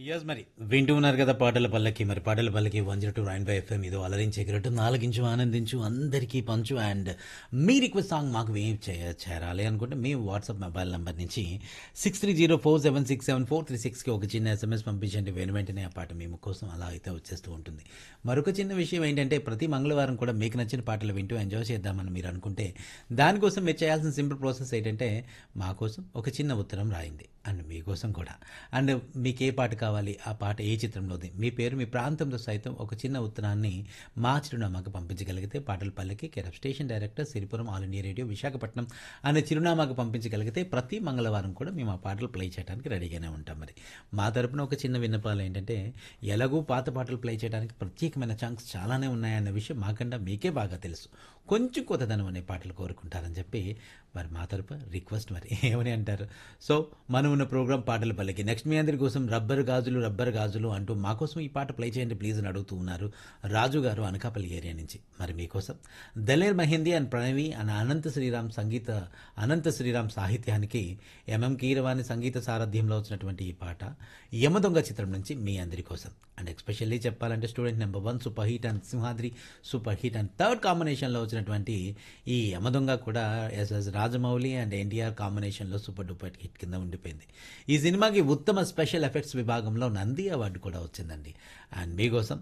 yes మరి వింటూ ఉన్నారు కదా పాటల పల్లకి మరి పాటల పల్లకి one zero two nine five FM ఇదో అలరించే గిరటు నాలుగించు ఆనందించు అందరికీ పంచు అండ్ మీ రిక్వెస్ట్ సాంగ్ మాకు ఏం చేయ చేరాలి అనుకుంటే మీ వాట్సాప్ మొబైల్ నెంబర్ నుంచి six three zero four seven six seven four three సిక్స్కి ఒక చిన్న ఎస్ఎంఎస్ పంపించండి వెను వెంటనే ఆ పాట మేము కోసం అలా అయితే వచ్చేస్తూ ఉంటుంది మరొక చిన్న విషయం ఏంటంటే ప్రతి మంగళవారం కూడా మీకు నచ్చిన పాటలు వింటూ ఎంజాయ్ చేద్దామని మీరు అనుకుంటే దానికోసం మీరు చేయాల్సిన సింపుల్ ప్రాసెస్ ఏంటంటే మా కోసం ఒక చిన్న ఉత్తరం రాయండి అండ్ మీకోసం కూడా అండ్ మీకు ఏ పాట కావాలి ఆ పాట ఏ చిత్రంలోది మీ పేరు మీ ప్రాంతంలో సైతం ఒక చిన్న ఉత్తరాన్ని మా చిరునామాకు పంపించగలిగితే పాటల పల్లెకి care of station director Siripuram all India radio Visakhapatnam అనే చిరునామాకు పంపించగలిగితే ప్రతి మంగళవారం కూడా మేము ఆ పాటలు ప్లే చేయడానికి రెడీగానే ఉంటాం మరి మా తరపున ఒక చిన్న విన్నపాలు ఏంటంటే ఎలాగూ పాత పాటలు ప్లే చేయడానికి ప్రత్యేకమైన ఛాన్స్ చాలానే ఉన్నాయన్న విషయం మాకన్నా మీకే బాగా తెలుసు కొంచెం కొత్తదనం అనే పాటలు కోరుకుంటారని చెప్పి మరి మా తరపు రిక్వెస్ట్ మరి ఏమని అంటారు సో మనం ఉన్న ప్రోగ్రామ్ పాటల పల్లకి నెక్స్ట్ మీ అందరి కోసం రబ్బర్ గాజులు రబ్బర్ గాజులు అంటూ మా కోసం ఈ పాట ప్లే చేయండి ప్లీజ్ అని అడుగుతూ ఉన్నారు రాజు గారు అనకాపల్లి ఏరియా నుంచి మరి మీకోసం దలేర్ మహిందీ అండ్ ప్రణవి అండ్ అనంత శ్రీరామ్ సంగీత అనంత శ్రీరామ్ సాహిత్యానికి ఎంఎం కీరవాణి సంగీత సారథ్యంలో వచ్చినటువంటి ఈ పాట యమదొంగ చిత్రం నుంచి మీ అందరి కోసం అండ్ ఎస్పెషల్లీ చెప్పాలంటే student number one super hit and Simhadri super hit and third కాంబినేషన్లో వచ్చినటువంటి ఈ యమదొంగ కూడా ఎస్ఎస్ రాజమౌళి అండ్ ఎన్టీఆర్ కాంబినేషన్లో సూపర్ డూపర్ హిట్ కింద ఉండిపోయింది ఈ సినిమాకి ఉత్తమ స్పెషల్ ఎఫెక్ట్స్ విభాగంలో నంది అవార్డు కూడా వచ్చిందండి అండ్ మీకోసం